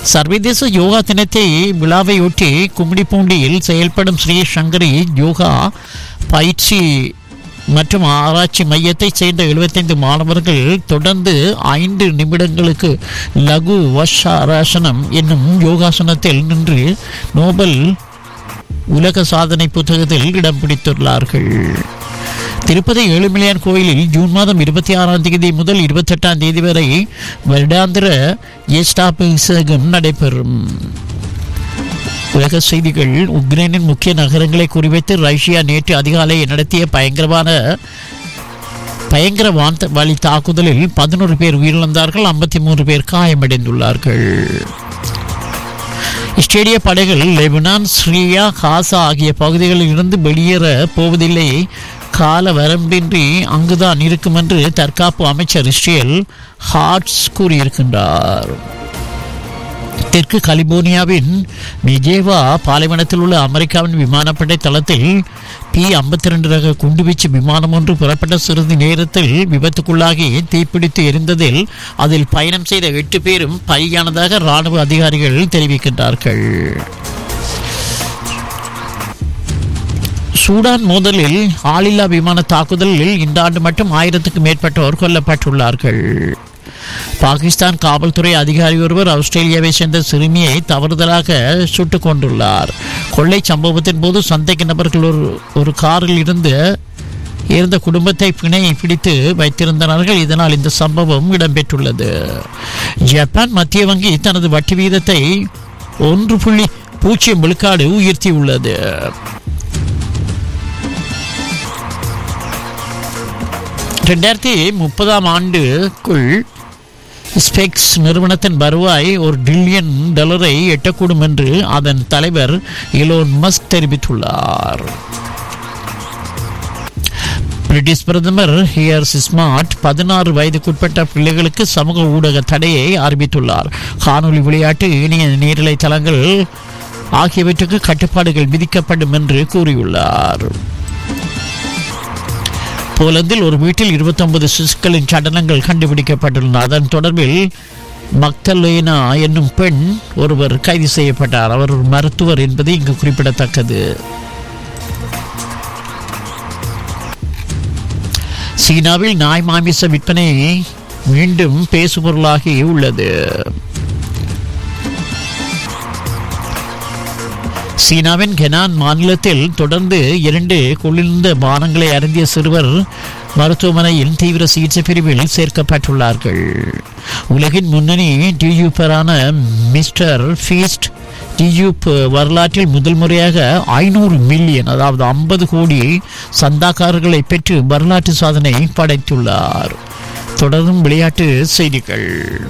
சர்வதேச யோகா தினத்தை விழாவையொட்டி கும்மிடிப்பூண்டியில் செயல்படும் ஸ்ரீ சங்கரி யோகா பயிற்சி மற்றும் ஆராய்ச்சி மையத்தைச் சேர்ந்த 75 மாணவர்கள் தொடர்ந்து ஐந்து நிமிடங்களுக்கு லகு வஷாராசனம் என்னும் யோகாசனத்தில் நின்று நோபல் உலக சாதனை புத்தகத்தில் இடம் பிடித்துள்ளார்கள் திருப்பதி ஏழுமலையான் கோயிலில் ஜூன் மாதம் இருபத்தி ஆறாம் தேதி முதல் இருபத்தெட்டாம் தேதி வரை வருடாந்திர ஏஸ்டாபிஷேகம் நடைபெறும் உலக செய்திகள் உக்ரைனின் முக்கிய நகரங்களை குறிவைத்து ரஷ்யா நேற்று அதிகாலை நடத்திய பயங்கரமான பயங்கர வான் வழி தாக்குதலில் பதினோரு பேர் உயிரிழந்தார்கள் ஐம்பத்தி மூன்று பேர் காயமடைந்துள்ளார்கள் இஸ்ரேலிய படைகள் லெபனான் சிரியா காசா ஆகிய பகுதிகளில் இருந்து வெளியேற போவதில்லை கால வரம்பின்றி அங்குதான் இருக்கும் என்று தற்காப்பு அமைச்சர் இஸ்ரேல் ஹார்ட்ஸ் கூறியிருக்கின்றார் தெற்கு கலிபோர்னியாவின் மிஜேவா பாலைவனத்தில் உள்ள அமெரிக்காவின் விமானப்படை தளத்தில் பி ஐம்பத்தி ரெண்டு ரக குண்டுவீச்சு விமானம் ஒன்று புறப்பட்ட சிறிது நேரத்தில் விபத்துக்குள்ளாகி தீப்பிடித்து எரிந்ததில் அதில் பயணம் செய்த எட்டு பேரும் பலியானதாக ராணுவ அதிகாரிகள் தெரிவிக்கின்றார்கள் சூடான் மோதலில் ஆளில்லா விமான தாக்குதலில் இந்த ஆண்டு மட்டும் ஆயிரத்துக்கு மேற்பட்டோர் கொல்லப்பட்டுள்ளார்கள் பாகிஸ்தான் காவல்துறை அதிகாரி ஒருவர் ஆஸ்திரேலியாவை சேர்ந்த சிறுமியை தவறுதலாக சுட்டுக் கொண்டுள்ளார் கொள்ளை சம்பவத்தின் போது சந்தேக நபர்கள் ஒரு ஒரு காரில் இருந்து இருந்த குடும்பத்தை பிணை பிடித்து வைத்திருந்தனர்கள் இதனால் இந்த சம்பவம் இடம்பெற்றுள்ளது ஜப்பான் மத்திய வங்கி தனது வட்டி வீதத்தை ஒன்று புள்ளி பூஜ்ஜியம் விழுக்காடு உயர்த்தியுள்ளது ரெண்டாயிரத்தி முப்பதாம் ஆண்டுக்குள் ஸ்பெக்ஸ் நிறுவனத்தின் வருவாய் ஒரு டில்லியன் டாலரை எட்டக்கூடும் என்று அதன் தலைவர் இலோன் மஸ்க் தெரிவித்துள்ளார் பிரிட்டிஷ் பிரதமர் ஹியர் ஸ்மார்ட் பதினாறு வயதுக்குட்பட்ட பிள்ளைகளுக்கு சமூக ஊடக தடையை அறிவித்துள்ளார் காணொலி விளையாட்டு இணைய நீர்நிலை தளங்கள் ஆகியவற்றுக்கு கட்டுப்பாடுகள் விதிக்கப்படும் என்று கூறியுள்ளார் போலந்தில் ஒரு வீட்டில் 29 சிசுக்களின் சடலங்கள் கண்டுபிடிக்கப்பட்டுள்ளன அதன் தொடர்பில் மக்தலேனா என்னும் பெண் ஒருவர் கைது செய்யப்பட்டார் அவர் ஒரு மருத்துவர் என்பது இங்கு குறிப்பிடத்தக்கது சீனாவில் நாய் மாமிச விற்பனை மீண்டும் பேசுபொருளாகி உள்ளது சீனாவின் கெனான் மாநிலத்தில் தொடர்ந்து இரண்டு குளிர்ந்த பானங்களை அருந்திய சிறுவர் மருத்துவமனையில் தீவிர சிகிச்சை பிரிவில் சேர்க்கப்பட்டுள்ளார்கள் உலகின் முன்னணி டியூப்பரான மிஸ்டர் ஃபீஸ்ட் டியூப் வரலாற்றில் முதல் முறையாக ஐநூறு மில்லியன் அதாவது ஐம்பது கோடி சந்தாக்காரர்களை பெற்று வரலாற்று சாதனை படைத்துள்ளார் தொடரும் விளையாட்டு செய்திகள்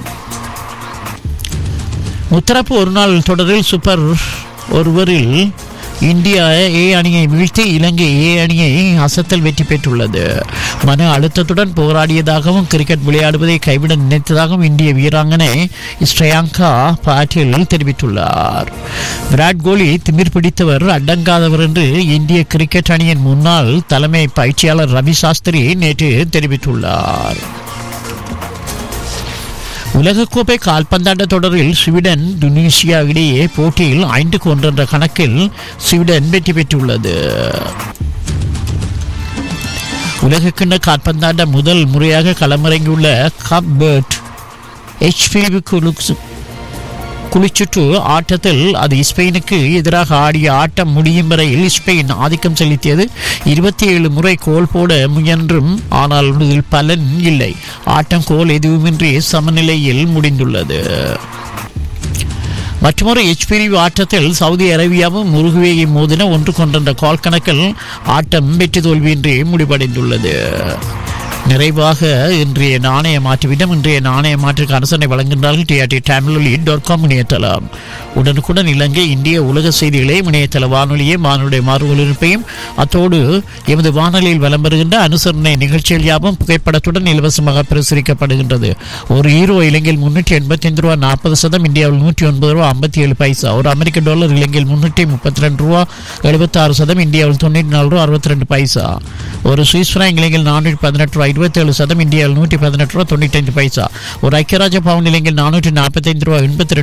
முத்தரப்பு ஒரு நாள் தொடரில் சூப்பர் ஒருவரில் இந்தியா ஏ அணியை வீழ்த்தி இலங்கை ஏ அணியை அசத்தல் வெற்றி பெற்றுள்ளது மன அழுத்தத்துடன் போராடியதாகவும் கிரிக்கெட் விளையாடுவதை கைவிட நினைத்ததாகவும் இந்திய வீராங்கனை ஸ்ரேயாங்கா பாட்டீல் தெரிவித்துள்ளார் விராட் கோலி திமிர் பிடித்தவர் அடங்காதவர் என்று இந்திய கிரிக்கெட் அணியின் முன்னாள் தலைமை பயிற்சியாளர் ரவி சாஸ்திரி நேற்று தெரிவித்துள்ளார் உலகக்கோப்பை கால்பந்தாட்ட தொடரில் ஸ்வீடன் துனிசியா இடையே போட்டியில் ஐந்துக்கு ஒன்று என்ற கணக்கில் ஸ்வீடன் வெற்றி பெற்றுள்ளது உலகக்கிண்ண கால்பந்தாட்ட முதல் முறையாக களமிறங்கியுள்ள கப் பேர்ட் ஹெச்பிவி குளிச்சுற்று ஆட்டத்தில் அது ஸ்பெயினுக்கு எதிராக ஆடிய ஆட்டம் முடியும் வரையில் ஸ்பெயின் ஆதிக்கம் செலுத்தியது இருபத்தி ஏழு முறை கோல் போட முயன்றும் ஆனால் இதில் பலன் இல்லை ஆட்டம் கோல் எதுவுமின்றி சமநிலையில் முடிந்துள்ளது மற்றொரு எச் பிரிவு ஆட்டத்தில் சவுதி அரேபியாவும் உருகுவேயை மோதின ஒன்று கொண்ட கால் கணக்கில் ஆட்டம் வெற்றி தோல்வியின்றி முடிவடைந்துள்ளது நிறைவாக இன்றைய நாணய மாற்றுவிடம் இன்றைய நாணய மாற்றுக்கு அரசனை வழங்குகின்றார்கள் டிஆர்டி தமிழொலி டாட் காம் இணையதளம் உடனுக்குடன் இலங்கை இந்திய உலக செய்திகளை இணையதள வானொலியை வானொலிய மாறு ஒலிபரப்பையும் அத்தோடு எமது வானொலியில் வலம் வருகின்ற அனுசரணை நிகழ்ச்சிகள் யாவும் புகைப்படத்துடன் இலவசமாக பிரசுரிக்கப்படுகின்றது ஒரு ஹீரோ இலங்கையில் முன்னூற்றி எண்பத்தி ஐந்து ரூபா நாற்பது சதம் இந்தியாவில் நூற்றி ஒன்பது ரூபா ஐம்பத்தி ஏழு பைசா ஒரு அமெரிக்க டாலர் இலங்கையில் முன்னூற்றி முப்பத்தி ரெண்டு ரூபா எழுபத்தி ஆறு சதம் இந்தியாவில் தொண்ணூற்றி நாலு ரூபா அறுபத்தி ரெண்டு பைசா ஒரு சுவிஸ் பிராங்க் இலங்கையில் நானூற்றி பதினெட்டு ரூபா இருபத்தேழு சதம் இந்தியாவில் நூற்றி பதினெட்டு ரூபா தொண்ணூற்றி ஐந்து பைசா ஒரு ஐக்கியராஜ பவுன் இலங்கையில் நானூற்றி நாற்பத்தைந்து ரூபா எண்பத்தி ரெண்டு